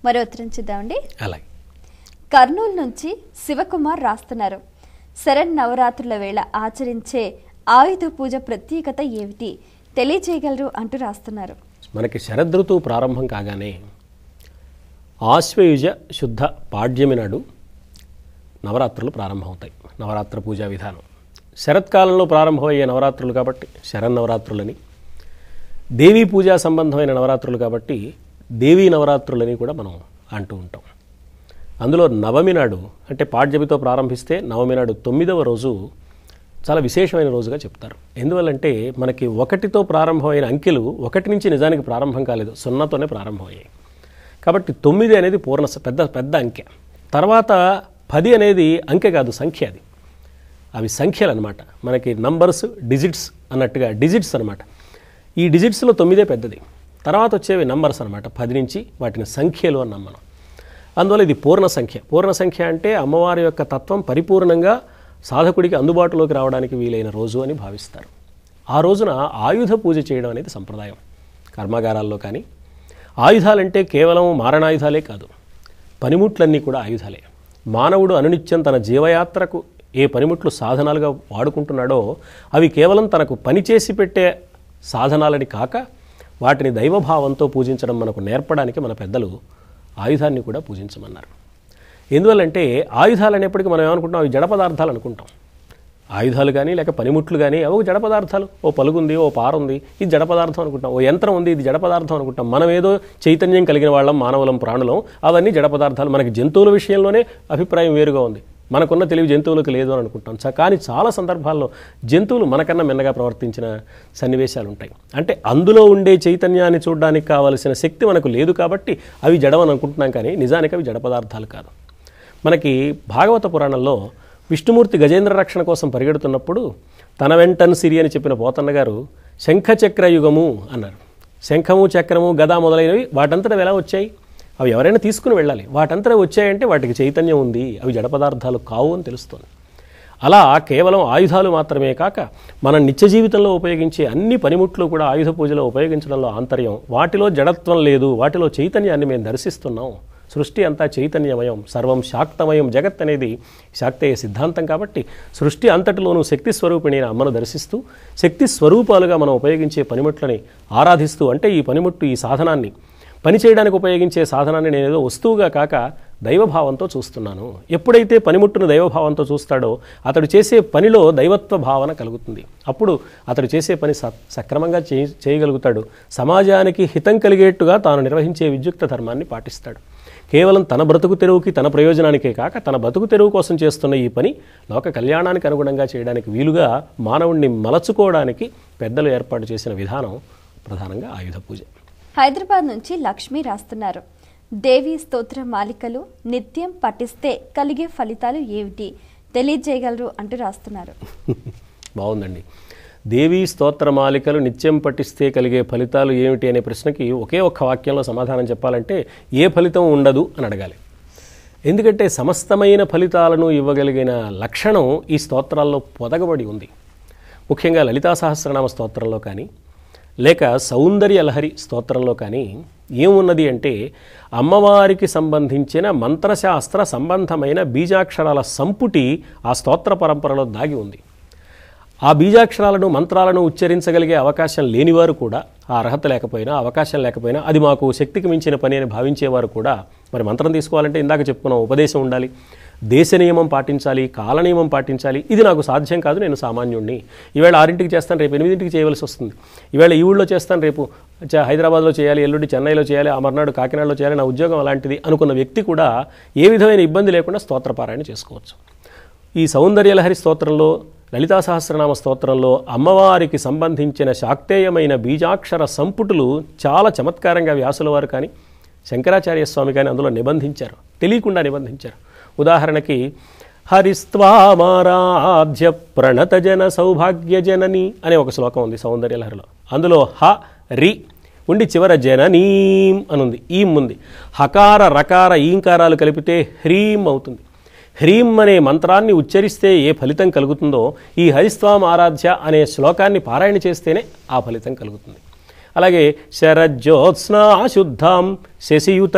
మరో ఉత్తరం చూద్దామండి అలాగే కర్నూలు నుంచి శివకుమార్ రాస్తున్నారు శరణ్ నవరాత్రుల వేళ ఆచరించే ఆయుధ పూజ ప్రత్యేకత ఏమిటి తెలియజేయగలరు అంటూ రాస్తున్నారు మనకి శరదృతువు ప్రారంభం కాగానే ఆశ్వయుజ శుద్ధ పాడ్యమి నాడు నవరాత్రులు ప్రారంభమవుతాయి నవరాత్ర పూజా విధానం శరత్కాలంలో ప్రారంభమయ్యే నవరాత్రులు కాబట్టి శరన్నవరాత్రులని దేవీ పూజా సంబంధమైన నవరాత్రులు కాబట్టి దేవీ నవరాత్రులని కూడా మనం అంటూ ఉంటాం అందులో నవమి నాడు అంటే పాడ్యమితో ప్రారంభిస్తే నవమి నాడు తొమ్మిదవ రోజు చాలా విశేషమైన రోజుగా చెప్తారు ఎందువల్లంటే మనకి ఒకటితో ప్రారంభమైన అంకెలు ఒకటి నుంచి నిజానికి ప్రారంభం కాలేదు సున్నాతోనే ప్రారంభమయ్యాయి కాబట్టి తొమ్మిది అనేది పూర్ణ స- పెద్ద పెద్ద అంకె తర్వాత పది అనేది అంకె కాదు సంఖ్య అది అవి సంఖ్యలు అనమాట మనకి నంబర్స్ డిజిట్స్ అన్నట్టుగా డిజిట్స్ అనమాట ఈ డిజిట్స్లో తొమ్మిదే పెద్దది తర్వాత వచ్చేవి నంబర్స్ అనమాట పది నుంచి వాటిని సంఖ్యలు అన్నాం మనం అందువల్ల ఇది పూర్ణ సంఖ్య పూర్ణ సంఖ్య అంటే అమ్మవారి యొక్క తత్వం పరిపూర్ణంగా సాధకుడికి అందుబాటులోకి రావడానికి వీలైన రోజు అని భావిస్తారు ఆ రోజున ఆయుధ పూజ చేయడం అనేది సంప్రదాయం కర్మాగారాల్లో కానీ ఆయుధాలంటే కేవలం మారణాయుధాలే కాదు పనిముట్లన్నీ కూడా ఆయుధాలే మానవుడు అనునిత్యం తన జీవయాత్రకు ఏ పనిముట్లు సాధనాలుగా వాడుకుంటున్నాడో అవి కేవలం తనకు పనిచేసి పెట్టే సాధనాలని కాక వాటిని దైవభావంతో పూజించడం మనకు నేర్పడానికి మన పెద్దలు ఆయుధాన్ని కూడా పూజించమన్నారు ఎందువల్లంటే ఆయుధాలు అనేప్పటికీ మనం ఏమనుకుంటాం అవి జడ పదార్థాలు అనుకుంటాం ఆయుధాలు కానీ లేక పనిముట్లు కానీ అవి జడ పదార్థాలు ఓ పలుగుంది ఓ పార ఉంది ఇది జడ పదార్థం అనుకుంటాం ఓ యంత్రం ఉంది ఇది జడ పదార్థం అనుకుంటాం మనం ఏదో చైతన్యం కలిగిన వాళ్ళం మానవులం ప్రాణులం అవన్నీ జడ పదార్థాలు మనకి జంతువుల విషయంలోనే అభిప్రాయం వేరుగా ఉంది మనకున్న తెలివి జంతువులకు లేదు అని అనుకుంటాం చ- కానీ చాలా సందర్భాల్లో జంతువులు మనకన్నా మెన్నగా ప్రవర్తించిన సన్నివేశాలు ఉంటాయి అంటే అందులో ఉండే చైతన్యాన్ని చూడడానికి కావలసిన శక్తి మనకు లేదు కాబట్టి అవి జడమని అనుకుంటున్నాం కానీ నిజానికి అవి జడ పదార్థాలు కాదు మనకి భాగవత పురాణంలో విష్ణుమూర్తి గజేంద్ర రక్షణ కోసం పరిగెడుతున్నప్పుడు తన వెంటన్ సిరి అని చెప్పిన పోతన్న గారు శంఖచక్ర యుగము అన్నారు శంఖము చక్రము గద మొదలైనవి వాటంతట ఎలా వచ్చాయి అవి ఎవరైనా తీసుకుని వెళ్ళాలి వాటంతట వచ్చాయంటే వాటికి చైతన్యం ఉంది అవి జడ పదార్థాలు కావు అని తెలుస్తుంది అలా కేవలం ఆయుధాలు మాత్రమే కాక మన నిత్య జీవితంలో ఉపయోగించే అన్ని పనిముట్లు కూడా ఆయుధ పూజలో ఉపయోగించడంలో ఆంతర్యం వాటిలో జడత్వం లేదు వాటిలో చైతన్యాన్ని మేము దర్శిస్తున్నాం సృష్టి అంతా చైతన్యమయం సర్వం శాక్తమయం జగత్ అనేది శాక్తేయ సిద్ధాంతం కాబట్టి సృష్టి అంతటిలోనూ శక్తి స్వరూపిణి అయిన అమ్మను దర్శిస్తూ శక్తి స్వరూపాలుగా మనం ఉపయోగించే పనిముట్లని ఆరాధిస్తూ అంటే ఈ పనిముట్టు ఈ సాధనాన్ని పని చేయడానికి ఉపయోగించే సాధనాన్ని నేను ఏదో వస్తువుగా కాక దైవభావంతో చూస్తున్నాను ఎప్పుడైతే పనిముట్టును దైవభావంతో చూస్తాడో అతడు చేసే పనిలో దైవత్వ భావన కలుగుతుంది అప్పుడు అతడు చేసే పని స సక్రమంగా చేయ చేయగలుగుతాడు సమాజానికి హితం కలిగేట్టుగా తాను నిర్వహించే విద్యుక్త ధర్మాన్ని పాటిస్తాడు కేవలం తన బ్రతుకు తెరువుకి తన ప్రయోజనానికే కాక తన బ్రతుకు తెరువు కోసం చేస్తున్న ఈ పని లోక కళ్యాణానికి అనుగుణంగా చేయడానికి వీలుగా మానవుణ్ణి మలచుకోవడానికి పెద్దలు ఏర్పాటు చేసిన విధానం ప్రధానంగా ఆయుధ పూజ హైదరాబాద్ నుంచి లక్ష్మి రాస్తున్నారు దేవి స్తోత్ర మాలికలు నిత్యం పఠిస్తే కలిగే ఫలితాలు ఏమిటి తెలియజేయగలరు అంటూ రాస్తున్నారు బాగుందండి దేవీ స్తోత్రమాలికలు నిత్యం పఠిస్తే కలిగే ఫలితాలు ఏమిటి అనే ప్రశ్నకి ఒకే ఒక్క వాక్యంలో సమాధానం చెప్పాలంటే ఏ ఫలితం ఉండదు అని అడగాలి ఎందుకంటే సమస్తమైన ఫలితాలను ఇవ్వగలిగిన లక్షణం ఈ స్తోత్రాల్లో పొదగబడి ఉంది ముఖ్యంగా లలితా సహస్రనామ స్తోత్రంలో కానీ లేక సౌందర్య లహరి స్తోత్రంలో కానీ ఏమున్నది అంటే అమ్మవారికి సంబంధించిన మంత్రశాస్త్ర సంబంధమైన బీజాక్షరాల సంపుటి ఆ స్తోత్ర పరంపరలో దాగి ఉంది ఆ బీజాక్షరాలను మంత్రాలను ఉచ్చరించగలిగే అవకాశం లేనివారు కూడా ఆ అర్హత లేకపోయినా అవకాశం లేకపోయినా అది మాకు శక్తికి మించిన పని అని భావించేవారు కూడా మరి మంత్రం తీసుకోవాలంటే ఇందాక చెప్పుకున్నాం ఉపదేశం ఉండాలి దేశ నియమం పాటించాలి కాల నియమం పాటించాలి ఇది నాకు సాధ్యం కాదు నేను సామాన్యుణ్ణి ఈవేళ ఆరింటికి చేస్తాను రేపు ఎనిమిదింటికి చేయవలసి వస్తుంది ఈవేళ ఈ ఊళ్ళో చేస్తాను రేపు చ- హైదరాబాద్లో చేయాలి ఎల్లుండి చెన్నైలో చేయాలి ఆ మర్నాడు కాకినాడలో చేయాలి నా ఉద్యోగం అలాంటిది అనుకున్న వ్యక్తి కూడా ఏ విధమైన ఇబ్బంది లేకుండా స్తోత్రపారాయణ చేసుకోవచ్చు ఈ సౌందర్యలహరి స్తోత్రంలో లలితా సహస్రనామ స్తోత్రంలో అమ్మవారికి సంబంధించిన శాక్తేయమైన బీజాక్షర సంపుటులు చాలా చమత్కారంగా వ్యాసుల వారు కానీ శంకరాచార్య స్వామి కానీ అందులో నిబంధించారు తెలియకుండా నిబంధించారు ఉదాహరణకి హరిస్త్వామారాధ్య ప్రణతజన సౌభాగ్యజనని అనే ఒక శ్లోకం ఉంది సౌందర్యలహరిలో అందులో హ రి ఉండి చివర జననీం అనుంది ఈం ఉంది హకార రకార ఈంకారాలు కలిపితే హ్రీం అవుతుంది హ్రీం అనే మంత్రాన్ని ఉచ్చరిస్తే ఏ ఫలితం కలుగుతుందో ఈ హరిస్వాం ఆరాధ్య అనే శ్లోకాన్ని పారాయణ చేస్తేనే ఆ ఫలితం కలుగుతుంది అలాగే శరజ్యోత్స్న శుద్ధాం శశియుత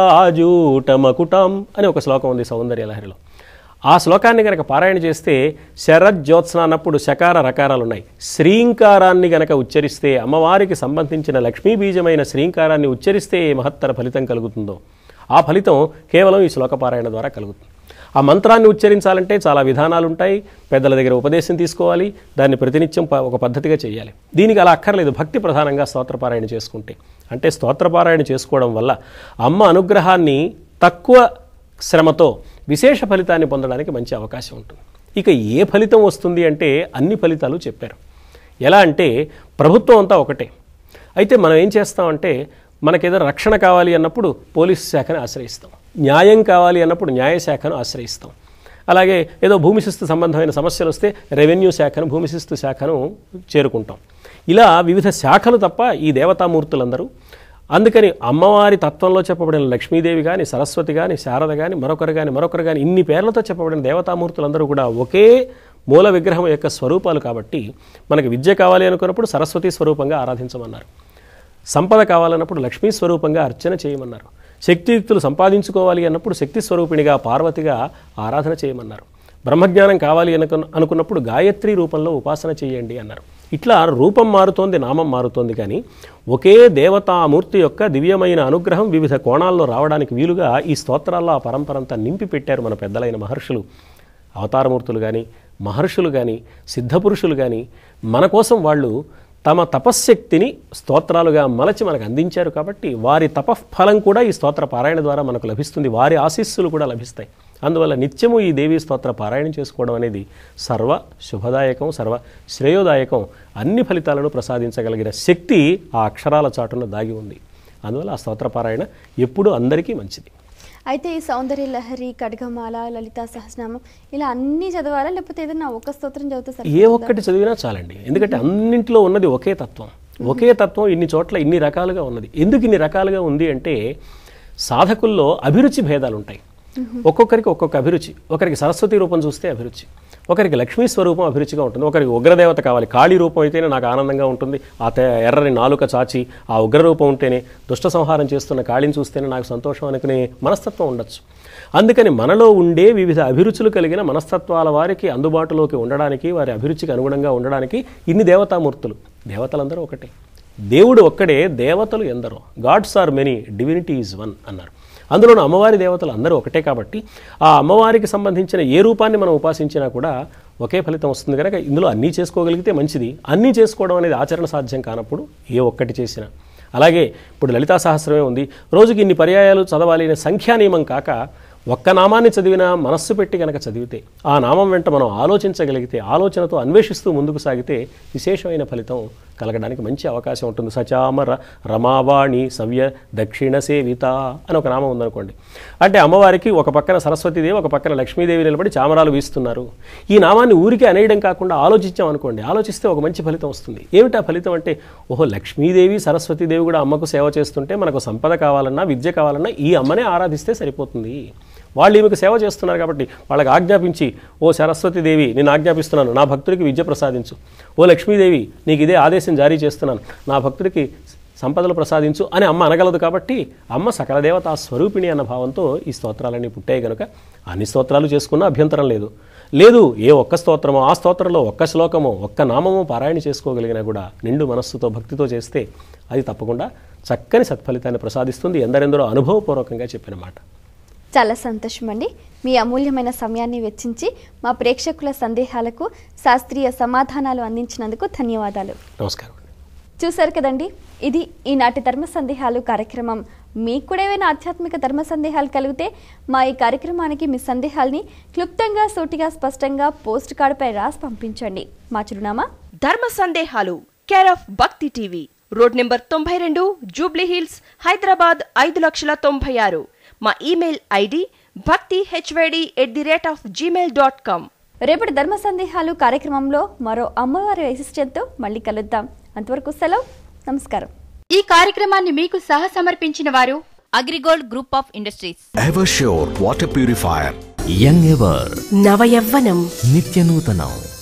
జటాజూట మకుటాం అని ఒక శ్లోకం ఉంది సౌందర్య లహరిలో ఆ శ్లోకాన్ని గనక పారాయణ చేస్తే శరజ్యోత్స్న అన్నప్పుడు శకార రకారాలు ఉన్నాయి శ్రీంకారాన్ని గనక ఉచ్చరిస్తే అమ్మవారికి సంబంధించిన లక్ష్మీ బీజమైన శ్రీంకారాన్ని ఉచ్చరిస్తే ఏ మహత్తర ఫలితం కలుగుతుందో ఆ ఫలితం కేవలం ఈ శ్లోక పారాయణ ద్వారా కలుగుతుంది ఆ మంత్రాన్ని ఉచ్చరించాలంటే చాలా విధానాలు ఉంటాయి పెద్దల దగ్గర ఉపదేశం తీసుకోవాలి దాన్ని ప్రతినిత్యం ప- ఒక పద్ధతిగా చేయాలి దీనికి అలా అక్కర్లేదు భక్తి ప్రధానంగా స్తోత్రపారాయణ చేసుకుంటే అంటే స్తోత్రపారాయణ చేసుకోవడం వల్ల అమ్మ అనుగ్రహాన్ని తక్కువ శ్రమతో విశేష ఫలితాన్ని పొందడానికి మంచి అవకాశం ఉంటుంది ఇక ఏ ఫలితం వస్తుంది అంటే అన్ని ఫలితాలు చెప్పారు ఎలా అంటే ప్రభుత్వం అంతా ఒకటే అయితే మనం ఏం చేస్తామంటే మనకేదో రక్షణ కావాలి అన్నప్పుడు పోలీస్ శాఖను ఆశ్రయిస్తాం న్యాయం కావాలి అన్నప్పుడు న్యాయశాఖను ఆశ్రయిస్తాం అలాగే ఏదో భూమి శిస్తు సంబంధమైన సమస్యలు వస్తే రెవెన్యూ శాఖను భూమి శిస్తు శాఖను చేరుకుంటాం ఇలా వివిధ శాఖలు తప్ప ఈ దేవతామూర్తులందరూ అందుకని అమ్మవారి తత్వంలో చెప్పబడిన లక్ష్మీదేవి కానీ సరస్వతి కానీ శారద కానీ మరొకరు కానీ మరొకరు కానీ ఇన్ని పేర్లతో చెప్పబడిన దేవతామూర్తులందరూ కూడా ఒకే మూల విగ్రహం యొక్క స్వరూపాలు కాబట్టి మనకి విద్య కావాలి అనుకున్నప్పుడు సరస్వతి స్వరూపంగా ఆరాధించమన్నారు సంపద కావాలన్నప్పుడు లక్ష్మీ స్వరూపంగా అర్చన చేయమన్నారు శక్తియుక్తులు సంపాదించుకోవాలి అన్నప్పుడు శక్తి స్వరూపిణిగా పార్వతిగా ఆరాధన చేయమన్నారు బ్రహ్మజ్ఞానం కావాలి అనుకు అనుకున్నప్పుడు గాయత్రి రూపంలో ఉపాసన చేయండి అన్నారు ఇట్లా రూపం మారుతోంది నామం మారుతోంది కానీ ఒకే దేవతామూర్తి యొక్క దివ్యమైన అనుగ్రహం వివిధ కోణాల్లో రావడానికి వీలుగా ఈ స్తోత్రాల్లో ఆ పరంపరంతా నింపి పెట్టారు మన పెద్దలైన మహర్షులు అవతారమూర్తులు కానీ మహర్షులు కానీ సిద్ధపురుషులు కానీ మన కోసం వాళ్ళు తమ తపశ్శక్తిని స్తోత్రాలుగా మలచి మనకు అందించారు కాబట్టి వారి తపఫలం కూడా ఈ స్తోత్ర పారాయణ ద్వారా మనకు లభిస్తుంది వారి ఆశీస్సులు కూడా లభిస్తాయి అందువల్ల నిత్యము ఈ దేవీ స్తోత్ర పారాయణ చేసుకోవడం అనేది సర్వ శుభదాయకం సర్వ శ్రేయోదాయకం అన్ని ఫలితాలను ప్రసాదించగలిగిన శక్తి ఆ అక్షరాల చాటున దాగి ఉంది అందువల్ల ఆ స్తోత్ర పారాయణ ఎప్పుడూ అందరికీ మంచిది అయితే ఈ సౌందర్య లహరి ఖడ్గమాల లలితా సహస్రనామం ఇలా అన్ని చదవాలా లేకపోతే ఏదైనా ఒక స్తోత్రం చదివితే ఏ సరిపోతుందా? ఒక్కటి చదివినా చాలండి ఎందుకంటే అన్నింటిలో ఉన్నది ఒకే తత్వం ఒకే తత్వం ఇన్ని చోట్ల ఇన్ని రకాలుగా ఉన్నది ఎందుకు ఇన్ని రకాలుగా ఉంది అంటే సాధకుల్లో అభిరుచి భేదాలు ఉంటాయి ఒక్కొక్కరికి ఒక్కొక్క అభిరుచి ఒకరికి సరస్వతి రూపం చూస్తే అభిరుచి ఒకరికి లక్ష్మీ స్వరూపం అభిరుచిగా ఉంటుంది ఒకరికి ఉగ్రదేవత కావాలి కాళీ రూపం అయితేనే నాకు ఆనందంగా ఉంటుంది ఆ తె- ఎర్రని నాలుక చాచి ఆ ఉగ్ర రూపం ఉంటేనే దుష్ట సంహారం చేస్తున్న కాళీని చూస్తేనే నాకు సంతోషం అనుకునే మనస్తత్వం ఉండొచ్చు అందుకని మనలో ఉండే వివిధ అభిరుచులు కలిగిన మనస్తత్వాల వారికి అందుబాటులోకి ఉండడానికి వారి అభిరుచికి అనుగుణంగా ఉండడానికి ఇన్ని దేవతామూర్తులు దేవతలందరూ ఒకటే దేవుడు ఒక్కడే దేవతలు ఎందరో gods are many divinity is one అన్నారు అందులోనూ అమ్మవారి దేవతలు అందరూ ఒకటే కాబట్టి ఆ అమ్మవారికి సంబంధించిన ఏ రూపాన్ని మనం ఉపాసించినా కూడా ఒకే ఫలితం వస్తుంది కనుక ఇందులో అన్నీ చేసుకోగలిగితే మంచిది అన్నీ చేసుకోవడం అనేది ఆచరణ సాధ్యం కానప్పుడు ఏ ఒక్కటి చేసినా అలాగే ఇప్పుడు లలితా సహస్రమే ఉంది రోజుకి ఇన్ని పర్యాయాలు చదవాలి అనే సంఖ్యా నియమం కాక ఒక్క నామాన్ని చదివినా మనస్సు పెట్టి కనుక చదివితే ఆ నామం వెంట మనం ఆలోచించగలిగితే ఆలోచనతో అన్వేషిస్తూ ముందుకు సాగితే విశేషమైన ఫలితం కలగడానికి మంచి అవకాశం ఉంటుంది సచామర రమావాణి సవ్య దక్షిణ సేవిత అని ఒక నామం ఉందనుకోండి అంటే అమ్మవారికి ఒక పక్కన సరస్వతీదేవి ఒక పక్కన లక్ష్మీదేవి నిలబడి చామరాలు వీస్తున్నారు ఈ నామాన్ని ఊరికే అనేయడం కాకుండా ఆలోచించాం అనుకోండి ఆలోచిస్తే ఒక మంచి ఫలితం వస్తుంది ఏమిటా ఫలితం అంటే ఓహో లక్ష్మీదేవి సరస్వతీదేవి కూడా అమ్మకు సేవ చేస్తుంటే మనకు సంపద కావాలన్నా విద్య కావాలన్నా ఈ అమ్మనే ఆరాధిస్తే సరిపోతుంది వాళ్ళు ఈమెకు సేవ చేస్తున్నారు కాబట్టి వాళ్ళకి ఆజ్ఞాపించి ఓ సరస్వతీదేవి నేను ఆజ్ఞాపిస్తున్నాను నా భక్తుడికి విద్య ప్రసాదించు ఓ లక్ష్మీదేవి నీకు ఇదే ఆదేశం జారీ చేస్తున్నాను నా భక్తుడికి సంపదలు ప్రసాదించు అని అమ్మ అనగలదు కాబట్టి అమ్మ సకల దేవత ఆ స్వరూపిణి అన్న భావంతో ఈ స్తోత్రాలన్నీ పుట్టాయి కనుక అన్ని స్తోత్రాలు చేసుకున్నా అభ్యంతరం లేదు లేదు ఏ ఒక్క స్తోత్రమో ఆ స్తోత్రంలో ఒక్క శ్లోకమో ఒక్క నామమో పారాయణ చేసుకోగలిగినా కూడా నిండు మనస్సుతో భక్తితో చేస్తే అది తప్పకుండా చక్కని సత్ఫలితాన్ని ప్రసాదిస్తుంది ఎందరెందరో అనుభవపూర్వకంగా చెప్పిన మాట చాలా సంతోషం అండి మీ అమూల్యమైన సమయాన్ని వెచ్చించి మా ప్రేక్షకుల సందేహాలకు శాస్త్రీయ సమాధానాలు అందించినందుకు ధన్యవాదాలు నమస్కారం చూశారు కదండి ఇది ఈనాటి ధర్మ సందేహాలు కార్యక్రమం మీకు కూడా ఏవైనా ఆధ్యాత్మిక ధర్మ సందేహాలు కలిగితే మా ఈ కార్యక్రమానికి మీ సందేహాల్ని క్లుప్తంగా సూటిగా స్పష్టంగా పోస్ట్ కార్డుపై రాసి పంపించండి మా చిరునామా Dharma Sandehalu care of Bhakti TV road number తొంభై రెండు జూబ్లీ హిల్స్ హైదరాబాద్ ఐదు లక్షల తొంభై ఆరు మా email ID Bhakti HYD at the rate of Gmail dot com రేపటి ధర్మ సందేహాలు కార్యక్రమంలో మరో అమ్మవారి వైశిష్ట్యంతో మళ్ళీ కలుద్దాం అంతవరకు సెలవు నమస్కారం ఈ కార్యక్రమాన్ని మీకు సహ సమర్పించిన వారు Agrigold group of industries Eversure water purifier. Young ever నవయవ్వనం నిత్య నూతనం